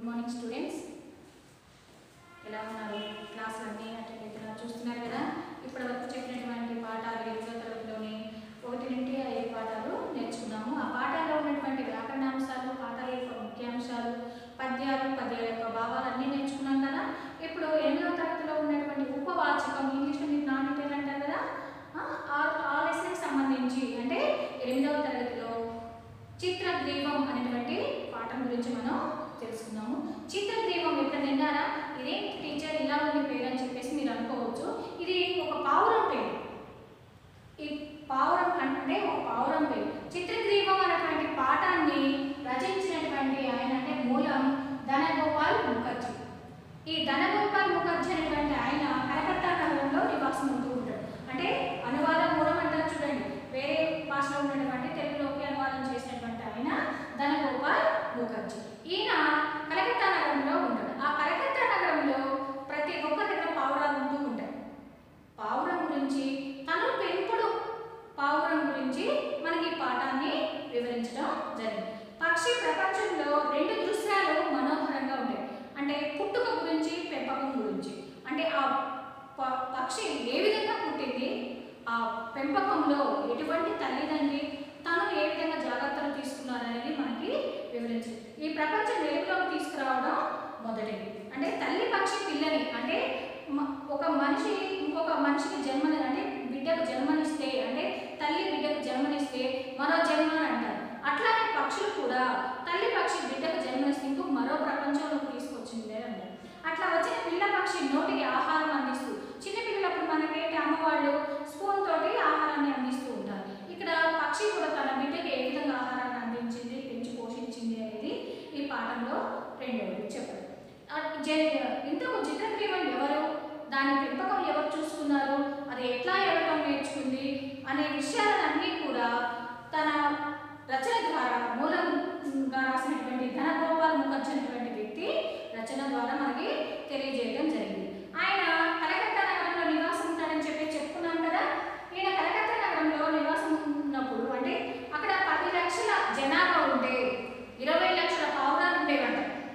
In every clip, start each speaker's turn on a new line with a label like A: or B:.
A: morning students ఎలా ఉన్నారు క్లాసులు అన్నీ అటెండ్ అవుతున్నారు చూస్తున్నారు కదా ఇప్పటి వరకు చెప్పినటువంటి పాఠాలు ఎనిమిదో తరగతిలోని ఒకటి నుండి ఐదు పాఠాలు నేర్చుకున్నాము ఆ పాఠాల్లో ఉన్నటువంటి వ్యాకరణాంశాలు పాఠాల యొక్క ముఖ్యాంశాలు పద్యాలు పద్యాల యొక్క భావాలు అన్నీ నేర్చుకున్నాం కదా ఇప్పుడు ఎనిమిదో తరగతిలో ఉన్నటువంటి ఉపవాచకం ఇంగ్లీష్లో మీకు నాన్ డీటెయిల్ అంటారు కదా ఆ, ఆ- ఆ లెసన్కి సంబంధించి అంటే ఎనిమిదవ తరగతిలో చిత్రగ్రీవం అనేటువంటి పాఠం గురించి మనం తెలుసుకుందాము చిత్రగ్రీవం ఎక్కడ విన్నారా ఇదేంటి టీచర్ ఇలా ఉంది పేరు అని చెప్పేసి మీరు అనుకోవచ్చు ఇది ఒక పావురం పేరు ఈ పావురం అంటే ఒక పావురం పేరు చిత్రగ్రీవం అనేటువంటి పాఠాన్ని రచించినటువంటి ఆయన అంటే మూలం ధనగోపాల్ ముఖర్జీ ఈ ధనగోపాల్ ముఖర్జీ అనేటువంటి ఆయన కలకత్తా నగరంలో నివాసం ఉంటూ ఉంటాడు అంటే అనువాద మూలం అంటారు చూడండి వేరే భాషలో ఉన్నటువంటి తెలుగులోకి అనువాదం చేసినటువంటి ఆయన ధనగోపాల్ ముఖర్జీ ఈయన కలకత్తా నగరంలో ఉంటాడు ఆ కలకత్తా నగరంలో ప్రతి ఒక్కరి దగ్గర పావురాలు ఉంటూ ఉంటాయి పావురం గురించి తను పెంపుడు పావురం గురించి మనకి ఈ పాఠాన్ని వివరించడం జరిగింది పక్షి ప్రపంచంలో రెండు దృశ్యాలు మనోహరంగా ఉంటాయి అంటే పుట్టుక గురించి పెంపకం గురించి అంటే ఆ ప- పక్షి ఏ విధంగా పుట్టింది ఆ పెంపకంలో ఎటువంటి తల్లిదండ్రి తను ఏ విధంగా జాగ్రత్తలు తీసుకున్నారనేది మనకి వివరించింది ఈ ప్రపంచం వెలుగులోకి తీసుకురావడం మొదటిది అంటే తల్లి పక్షి పిల్లని అంటే మ- ఒక మనిషి ఇంకొక మనిషికి జన్మని అంటే బిడ్డకు జన్మనిస్తే అంటే తల్లి బిడ్డకు జన్మనిస్తే మరో జన్మ అని అంటారు అట్లానే పక్షులు కూడా తల్లి పక్షి బిడ్డకు జన్మనిస్తే ఇంకో మరో ప్రపంచంలోకి తీసుకొచ్చింది అని అంటారు అట్లా వచ్చిన పిల్ల పక్షి నోటికి ఆహారం అందిస్తూ చిన్న పిల్లలప్పుడు మనకేంటి అమ్మవాళ్ళు స్పూన్ తోటి ఆహారాన్ని అందిస్తూ ఉంటారు ఇక్కడ పక్షి కూడా తన బిడ్డకి ఏ విధంగా ఆహారాన్ని అందించింది పెంచి పోషించింది అనేది ఈ పాఠంలో రెండవది చెప్పారు ఆ జ- ఇంతకు చిత్రగ్రీవం ఎవరు దాని పెంపకం ఎవరు చూసుకున్నారు అది ఎట్లా ఎవరటం నేర్చుకుంది అనే విషయాలన్నీ కూడా తన రచన ద్వారా మూలంగా రాసినటువంటి ధనగోపాల్ ముఖర్జీ అనేటువంటి వ్యక్తి రచన ద్వారా మనకి తెలియజేయడం జరిగింది ఆయన కలకత్తా నగరంలో నివాసం ఉంటాడని చెప్పి చెప్పుకున్నాం కదా ఈయన కలకత్తా నగరంలో నివాసం ఉన్నప్పుడు అంటే అక్కడ పది లక్షల జనాభా ఉంటే ఇరవై లక్షల పావురాలు ఉండేవంట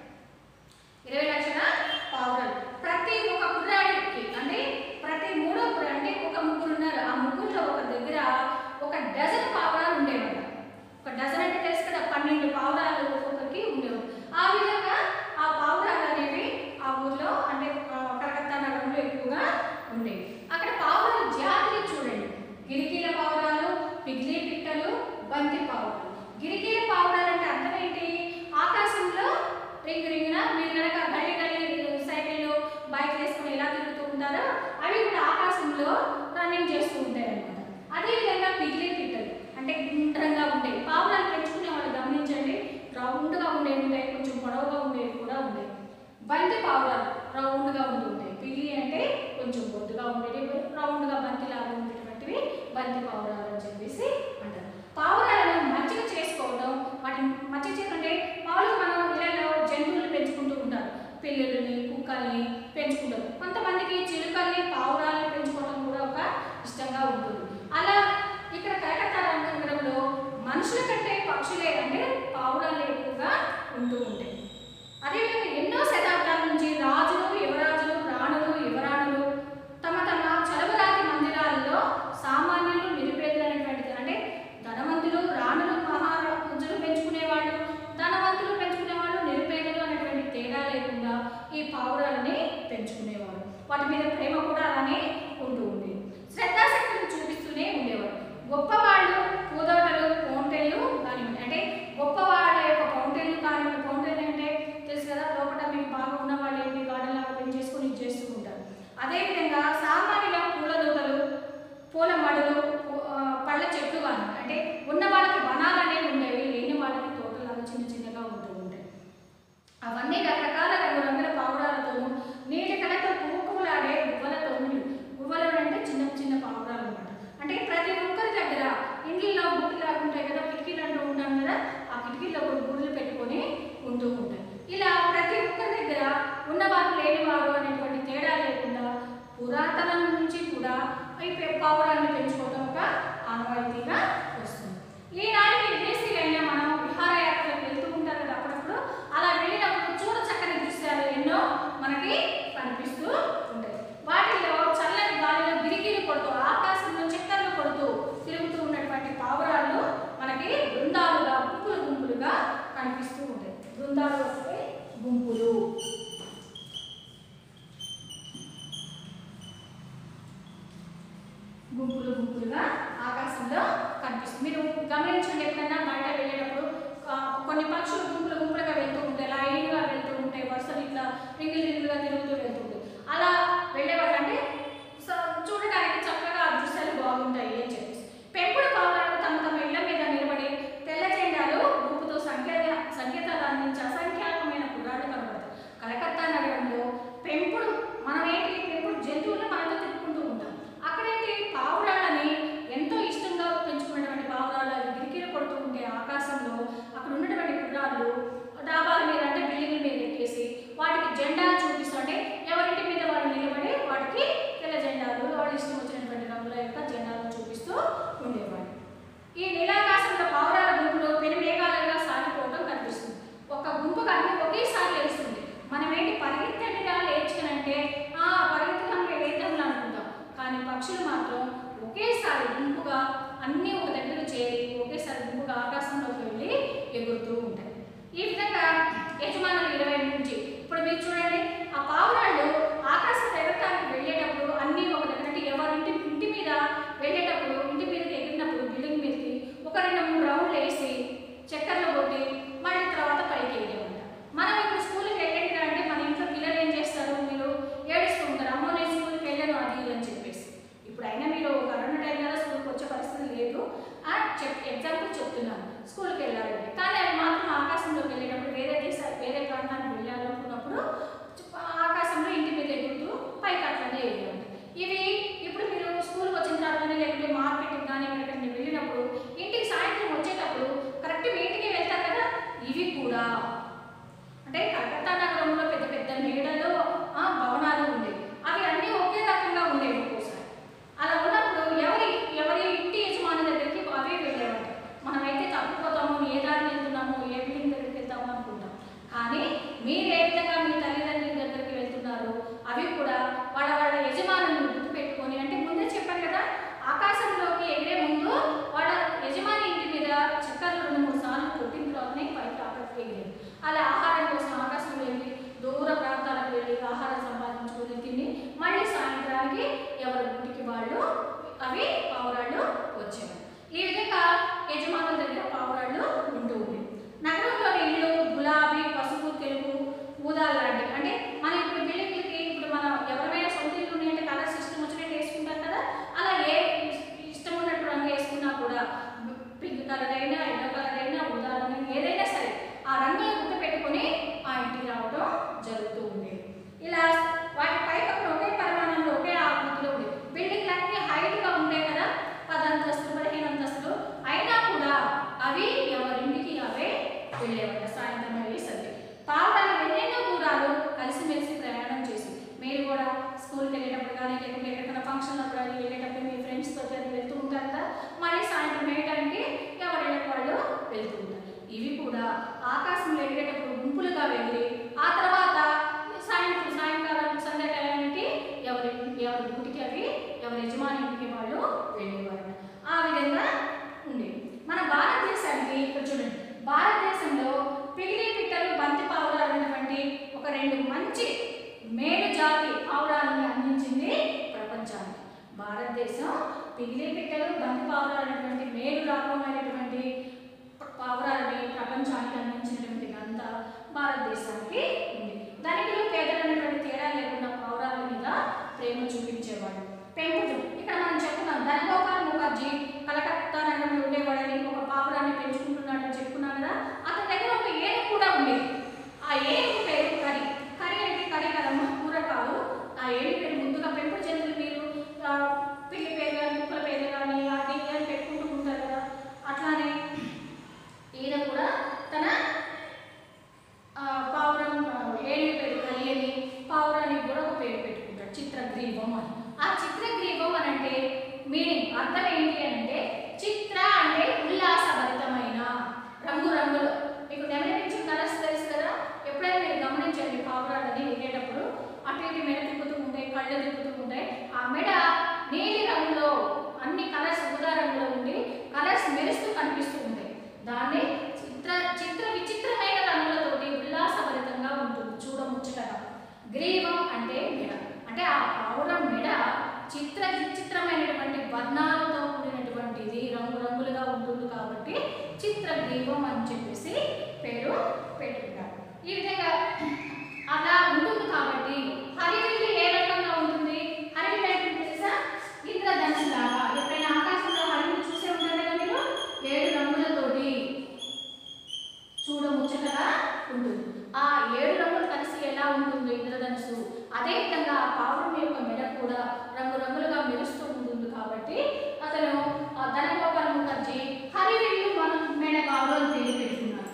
A: ఇరవై లక్షల పావురాలు ప్రతి ఒక్క కుర్రాడికి అంటే ప్రతి మూడో కుర్ర అంటే ఒక ముగ్గురు ఉన్నారు ఆ ముగ్గురులో ఒక దగ్గర ఒక డజన్ పావురాలు ఉండేవంట ఒక డజన్ అంటే తెలుసు కదా పన్నెండు పావురాలు ఒక్కొక్కరికి ఉండేవి ఆ విధంగా ఆ పావురాలు అనేవి ఆ ఊర్లో అంటే ఆ కలకత్తా నగరంలో ఎక్కువగా ఉండేవి అక్కడ పావురాలు జాతులు చూడండి గిరికీల పావురాలు పిగ్లీ పిట్టలు బంతి పావురాలు గిరికీల పావురాలు అంటే అర్థం ఏంటి ఆకాశంలో రింగ్ రింగ్న మీరు కనుక గల్లి గల్లి సైకిళ్ళు బైక్ వేసుకుని ఎలా తిరుగుతూ ఉంటారో అవి కూడా ఆకాశంలో రన్నింగ్ చేస్తూ ఉంటాయి అన్నమాట అదేవిధంగా పిగిలి పిట్టలు అంటే గుండ్రంగా ఉంటాయి పావురాలు పెంచుకునే వాళ్ళు గమనించండి రౌండ్గా ఉండేవి ఉంటాయి కొంచెం పొడవుగా ఉండేవి కూడా ఉంటాయి బంతి పావురాలు రౌండ్గా ఉండి ఉంటాయి పిగిలి అంటే కొంచెం బొద్దుగా ఉండేవి రౌండ్గా బంతిలాగా ఉండేటువంటివి బంతి పావురాలు అని చెప్పేసి అంటారు పావురాలను మచ్చిక చేసుకోవడం వాటిని మచ్చిక చేసుకుంటే మామూలుగా మనం ఇళ్ళలో జంతువులు పెంచుకుంటూ ఉంటారు పిల్లుల్ని కుక్కల్ని పెంచుకుంటారు కొంతమందికి చిలుకల్ని పావురాలని పెంచుకోవడం కూడా ఒక ఇష్టంగా ఉంటుంది అలా ఇక్కడ కలకత్తా నగరంలో మనుషుల కంటే పక్షులే అంటే పావురాలు ఎక్కువగా ఉంటూ ఉంటాయి అదేవిధంగా ఎన్నో శతాబ్దాల నుంచి రాజులు యువరాజులు రాణులు యువరాణులు తమ తమ చలవరాతి మందిరాల్లో సామాన్యులు నిరుపేదలు అనేటువంటిది అంటే ధనవంతులు రాణులు మహారాజులు పెంచుకునేవాళ్ళు ధనవంతులు పెంచుకునేవాళ్ళు నిరుపేదలు అనేటువంటి తేడా లేకుండా ఈ పావురాలని పెంచుకునేవారు వాటి మీద ప్రేమ కూడా అలానే ఉంటూ ఉండేది శ్రద్ధాశక్తిని చూపిస్తూనే ఉండేవారు గొప్పవాళ్ళు పూదోటలు ఫౌంటైన్లు కానివ్వండి అంటే గొప్పవాళ్ళ యొక్క ఫౌంటైన్లు కానివ్వండి ఫౌంటైన్ అంటే తెలుసు కదా లోపల మీకు బాగా ఉన్న వాళ్ళు ఏంటి గార్డెన్ లాగా పెంచేసుకొని ఇది చేస్తూ ఉంటారు అదేవిధంగా సామాన్యుల పూల దూతలు పూల మడులు పూ- ఆ, పళ్ళ చెట్లు కానీ అంటే ఉన్న వాళ్ళకి వనాలు అనేవి ఉండేవి లేని వాళ్ళకి తోటలాగా చిన్న చిన్నగా ఉంటూ ఉంటాయి అవన్నీ రకరకాల రంగురంగుల పావురాలతోనూ నీటి కళతో పువ్వులాడే గువ్వలతో గువ్వలు అంటే చిన్న చిన్న పావురాలు అనమాట అంటే ప్రతి ఒక్కరి దగ్గర ఇండ్లలో గుడ్లు ఉంటాయి కదా కిటికీలు అంటూ ఉంటాం కదా ఆ కిటికీలో కూడా గుడ్లు పెట్టుకొని ఉంటూ ఉంటాయి ఇలా ప్రతి ఒక్కరి దగ్గర ఉన్నవారు లేనివారు అనేటువంటి తేడా లేకుండా పురాతనం నుంచి కూడా ఈ పె- పావురాలను పెంచుకోవడం ఒక ఆనవాయితీగా వస్తుంది ఈనాటి విదేశీలైన మనం విహారయాత్రలకు వెళ్తూ ఉంటారు కదా అప్పుడప్పుడు అలా వెళ్ళినప్పుడు చూడ చక్కని బృందాలు వస్తే గుంపులు గుంపులు గుంపులుగా ఆకాశంలో కనిపిస్తుంది మీరు గమనించండి ఎప్పుడైనా బయట వెళ్ళేటప్పుడు ఆ, కొన్ని పక్షులు గుంపులు గుంపులుగా వెళ్తూ ఉంటాయి లైన్గా వెళ్తూ ఉంటాయి వరుసలు ఇట్లా రింగులు రింగులుగా తిరుగుతూ వెళ్తూ ఉంటాయి అలా వెళ్ళేవాళ్ళు అంటే స- చూడడానికి చక్కగా ఆ దృశ్యాలు బాగుంటాయి అని చెప్పేసి పెంపుడు పావురాలు తమ తమ ఇళ్ల మీద నిలబడి తెల్ల జెండాలు గుంపుతో సంకేత సంకేతాలు అందించే అసంఖ్యాకమైన కుర్రాళ్ళు కనబడతాయి కలకత్తా నగరంలో పెంపుడు మనం ఏంటి పెంపుడు జంతువులు మనతో తిప్పుకుంటూ ఉంటాం అక్కడేంటి పావురాళ్ళని ఎంతో ఇష్టంగా పెంచుకున్నటువంటి పావురాలు అవి గిరికిర కొడుతూ ఉంటే ఆకాశంలో అక్కడ ఉన్నటువంటి కుర్రాళ్ళు డాబాల మీద అంటే బిల్డింగ్ మీద ఎక్కేసి వాటికి జెండాలు చూపిస్తూ అంటే ఎవరింటి మీద వాళ్ళు నిలబడి వాటికి తెల్ల జెండాలు వాళ్ళు ఇష్టం వచ్చినటువంటి రంగుల యొక్క జెండాలు చూపిస్తూ ఉండేవాళ్ళు ఈ నీలాకాశంలో పావురాల గుంపులు పెను మేఘాలుగా సాగిపోవడం కనిపిస్తుంది ఒక గుంపు కానీ ఒకేసారి లేస్తుంది మనం ఏంటి పరిగెత్తడిగా లేచుకనంటే ఆ పరిగెత్తడంలో వేద్దాంలో అనుకుంటాం కానీ పక్షులు మాత్రం ఒకేసారి గుంపుగా అన్నీ ఒక దగ్గర చేరి ఒకేసారి గుంపుగా ఆకాశంలోకి వెళ్ళి ఎగురుతూ ఉంటాయి ఈ విధంగా యజమానులు ఇరవై నుంచి ఇప్పుడు మీరు చూడండి ఆ పావురాళ్ళు ఆకాశం ఎగరటానికి వెళ్ళేటప్పుడు అన్నీ ఒక దగ్గర అంటే ఎవరింటి ఇంటి మీద వెళ్ళేటప్పుడు ఇంటి మీదకి ఎగిరినప్పుడు బిల్డింగ్ మీదకి ఒక రెండు మూడు రౌండ్లు వేసి చక్కర్లు కొట్టి మళ్ళీ తర్వాత పైకి ఎగిరేవంట మనం ఇప్పుడు స్కూల్కి వెళ్ళండి అంటే మన ఇంట్లో పిల్లలు ఏం చేస్తారు మీరు ఏడుస్తూ ఉంటారు అమ్మో నేను స్కూల్కి వెళ్ళాను అది ఇది అని చెప్పేసి ఇప్పుడు అయినా మీరు కరోనా టైం కదా స్కూల్కి వచ్చే పరిస్థితి లేదు ఆ చెప్ ఎగ్జాంపుల్ చెప్తున్నాను స్కూల్కి వెళ్ళాలి కానీ అవి మాత్రం ఆకాశంలోకి వెళ్ళేటప్పుడు వేరే దేశ వేరే ప్రాంతానికి వెళ్ళాలనుకున్నప్పుడు చు- ఆకాశంలో ఇంటి మీద ఎగురుతూ పైకి అట్లనే ఎగిరాలి ఇవి ఇప్పుడు మీరు స్కూల్కి వచ్చిన తర్వాత కానీ లేకుంటే మార్కెట్కి కానీ ఎక్కడికైనా వెళ్ళినప్పుడు ఇంటికి సాయంత్రం వచ్చేటప్పుడు కరెక్ట్ మీ ఇంటికి వెళ్తారు కదా ఇవి కూడా అంటే కలకత్తా నగరంలో పెద్ద పెద్ద మేడలు ఆ, భవనాలు ఉండేవి అవి అన్నీ ఒకే రకంగా ఉండేవి ఒక్కోసారి అలా ఉన్నప్పుడు ఎవరి ఎవరి ఇంటి యజమాని దగ్గరికి అవే వెళ్ళేవాడు మనమైతే తప్పిపోతాము ఏ దారిని వెళ్తున్నాము ఏ బిల్డింగ్ దగ్గరికి వెళ్తాము అనుకుంటాం కానీ మీరు ఏ విధంగా మీ తల్లిదండ్రుల దగ్గరికి వెళ్తున్నారు అవి కూడా వాళ్ళ వాళ్ళ యజమానులను గుర్తు పెట్టుకొని అంటే ముందే చెప్పాను కదా ఆకాశంలోకి ఎగిరే ముందు వాళ్ళ యజమాని ఇంటి మీద చక్కర్లు రెండు మూడు సార్లు కొట్టిన తర్వాతనే పైకి ఆకాశం ఎగిరేది అలా ఆహారం కోసం ఆకాశంలో వెళ్ళి దూర ప్రాంతాలకు వెళ్ళి ఆహారం సంపాదించుకొని తిని మళ్ళీ సాయంత్రానికి ఎవరి ఇంటికి వాళ్ళు అవి పావురాళ్ళు వచ్చేవారు ఈ విధంగా యజమానుల దగ్గర పావురాళ్ళు ఉంటూ ఉండేవి నగరంలోని ఇల్లు గులాబీ పసుపు తెలుపు ఊదా లాంటివి అంటే మన ఇప్పుడు బిల్డింగ్లకి ఇప్పుడు మనం ఎవరైనా సొంత ఇల్లు ఉన్నాయంటే కలర్ సిస్టమ్ వచ్చినట్టు వేసుకుంటాం కదా అలా ఏ ఇస్- ఇష్టం ఉన్నట్టు రంగు వేసుకున్నా కూడా పింక్ కలర్ అయినా ఎల్లో కలర్ అయినా ఊదా రంగు అయినా, ఏదైనా సరే ఆ రంగులు గుర్తు పెట్టుకొని ఆ ఇంటికి రావడం జరుగుతూ ఉండేది ఇలా వాటి పైకప్పులు ఒకే పరిమాణంలో ఒకే ఆకృతిలో ఉండేవి బిల్డింగ్లు అన్నీ హైట్గా ఉంటాయి కదా పది అంతస్తులు పదిహేను అంతస్తులు అయినా కూడా అవి ఎవరింటికి అవే వెళ్ళేవారు సాయంత్రం అయ్యేసరికి పావురాలు ఎన్నెన్నో దూరాలు కలిసిమెలిసి ప్రయాణం చేసి మీరు కూడా స్కూల్కి వెళ్ళేటప్పుడు కానీ లేకుంటే ఎక్కడికైనా ఫంక్షన్ అప్పుడు అది వెళ్ళేటప్పుడు మీ ఫ్రెండ్స్ తోటి అది వెళ్తూ ఉంటారు కదా మళ్ళీ సాయంత్రం వేయడానికి ఎవరైనా వాళ్ళు వెళ్తూ ఉంటారు ఇవి కూడా ఆకాశంలో ఎగిరేటప్పుడు గుంపులుగా వెళ్ళి ఆ తర్వాత సాయంత్రం సాయంకాలం సంధ్యాకాలానికి ఎవరి ఎవరి గుడికి అవి ఎవరి యజమాని ఇంటికి వాళ్ళు వెళ్ళేవారు ఆ విధంగా ఉండేవి మన భారతదేశానికి ఇక్కడ చూడండి భారతదేశంలో పిగిలి పిట్టలు బంతి పావురాలు అనేటువంటి ఒక రెండు మంచి మేలు జాతి పావురాలను అందించింది ప్రపంచానికి భారతదేశం పిగిలి పిట్టలు బంతి పావురాలు అనేటువంటి మేలు రకమైనటువంటి పావురాలని ప్రపంచానికి అందించినటువంటి ఘనత భారతదేశానికి ఉంది ధనికులు పేదలు అనేటువంటి తేడా లేకుండా పావురాల మీద ప్రేమ చూపించేవాడు పెంపుడు ఇక్కడ మనం చెప్పుకున్నాం ధనగోపాల్ ముఖర్జీ కలకత్తా నగరంలో ఉండేవాడని ఒక పావురాన్ని పెంచుకుంటున్నాడని చెప్పుకున్నాం కదా అతని దగ్గర ఒక ఏనుగు కూడా ఉండేది ఆ ఏనుగు పేరు కరి కరి అంటే కరి కదమ్మా కూర కాదు ఆ ఏనుగు పేరు ముందుగా పెంపుడు జంతువులు మీరు ఆ, పిల్లి పేరు కానీ కుక్కల పేరు కానీ అది ఇది అని పెట్టుకుంటూ ఉంటారు కదా అట్లానే ఈయన కూడా తన ఆ, పావురం ఆ, ఏనుగు పేరు కరి కాబట్టి చిత్రగ్రీవం అని చెప్పేసి పేరు పెట్టుకుంటారు ఈ విధంగా అలా ఉంటుంది కాబట్టి హరివిల్లు ఏ రకంగా ఉంటుంది హరివిల్లు అంటే తెలుసా ఇంద్రధనుసు లాగా ఎప్పుడైనా ఆకాశంలో హరివిల్లు చూసే ఉంటారు కదా మీరు ఏడు రంగులతోటి చూడ ముచ్చటగా ఉంటుంది ఆ ఏడు రంగులు కలిసి ఎలా ఉంటుందో ఇంద్రధనుసు అదే విధంగా ఆ పావురం యొక్క మెడ కూడా రంగురంగులుగా మెరుస్తూ ఉంటుంది కాబట్టి అతను ఆ ధనగోపాల ముఖర్జీ హరివిల్లు మనం మెడగాడు అని పేరు పెట్టుకున్నాడు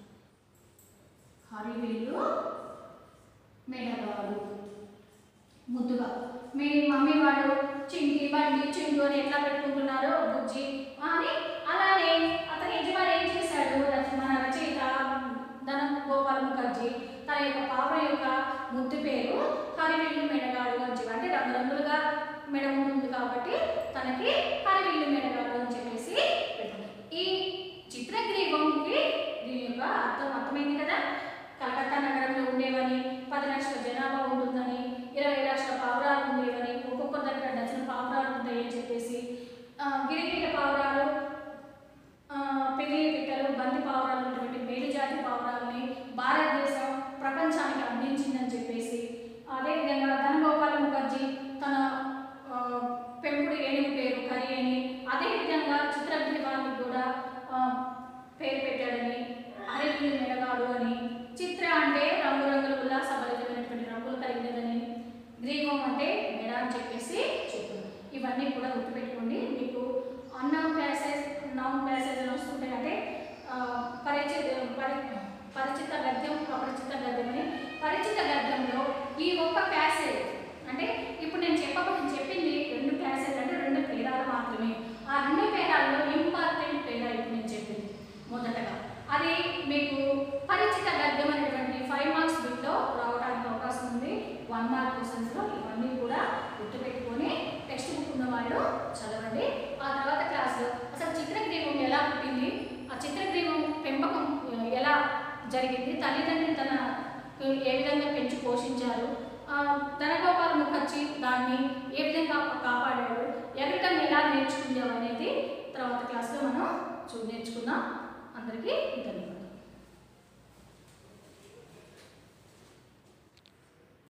A: హరివిల్లు మెడగాడు ముద్దుగా మీ మమ్మీ వాడు చింకి బండి చిండు అని ఎట్లా పెట్టుకుంటున్నారో బుజ్జి అని అలానే అతని యజమాని ఏం చేశాడు రచ- మన రచయిత ధన గోపాల ముఖర్జీ తన యొక్క పాప యొక్క ముద్దు పేరు హరివిల్లు మెడగాడు అని చెప్పి అంటే రంగురంగులుగా మెడ ఉంటుంది కాబట్టి తనకి హరివిల్లు మెడగాడు అని చెప్పేసి పెట్టాడు ఈ చిత్రగ్రీవంకి దీని యొక్క అర్థం అర్థమైంది కదా కలకత్తా నగరంలో ఉండేవని పది లక్షల జనాభా ఉంటుందని ఇరవై లక్షల పావురాలు ఉండేవని ఒక్కొక్క దగ్గర డజన్ పావురాలు ఉంటాయని చెప్పేసి ఆ, గిరిగిరి పావురాలు ఆ, పెగిలి పిట్టలు బంది పావురాలు ఉన్నటువంటి మేలు జాతి పావురాలని భారతదేశం ప్రపంచానికి అందించిందని చెప్పేసి అదేవిధంగా ధనగోపాల ముఖర్జీ తన ఆ, పెంపుడు ఏనుగు పేరు కరి అని అదేవిధంగా చిత్రగ్రీవానికి కూడా ఆ, పేరు పెట్టాడని హరివిల్లు మెడగాడు అని చిత్ర అంటే రంగురంగుల ఉల్లాసభరితమైనటువంటి రంగులు కలిగినదని గ్రీవం అంటే మెడ అని చెప్పేసి చెప్తుంది ఇవన్నీ కూడా గుర్తుపెట్టుకోండి మీకు అన్నౌన్ ప్యాసేజ్ నౌన్ ప్యాసేజ్ అని వస్తుంటాయి అంటే ఆ, పరిచిత పరి పరిచిత గద్యం అపరిచిత గద్యం అని పరిచిత గద్యంలో ఈ ఒక్క ప్యాసేజ్ అంటే ఇప్పుడు నేను చెప్పబోతున్న చెప్పింది రెండు ప్యాసేజ్ అంటే రెండు పేరాలు మాత్రమే ఆ రెండు పేరాల్లో ఇంపార్టెంట్ పేరా ఇప్పుడు నేను చెప్పింది మొదటగా అది మీకు పరిచిత గద్యం అనేటువంటి ఫైవ్ మార్క్స్ బిట్లో రావడానికి అవకాశం ఉంది వన్ మార్క్ క్వశ్చన్స్లో ఇవన్నీ కూడా గుర్తుపెట్టుకొని టెక్స్ట్ బుక్ ఉన్న వాళ్ళు చదవండి ఆ తర్వాత క్లాస్లో అసలు చిత్రగ్రీవం ఎలా పుట్టింది ఆ చిత్రగ్రీవం పెంపకం ఆ, ఎలా జరిగింది తల్లిదండ్రులు తన ఏ విధంగా పెంచి పోషించారు ఆ, ధనగోపాల్ ముఖర్జీ దాన్ని ఏ విధంగా కాపాడాడు ఎగరటం ఎలా నేర్చుకుందాం అనేది తర్వాత క్లాస్లో మనం చూ నేర్చుకుందాం అందరికీ ధన్యవాదాలు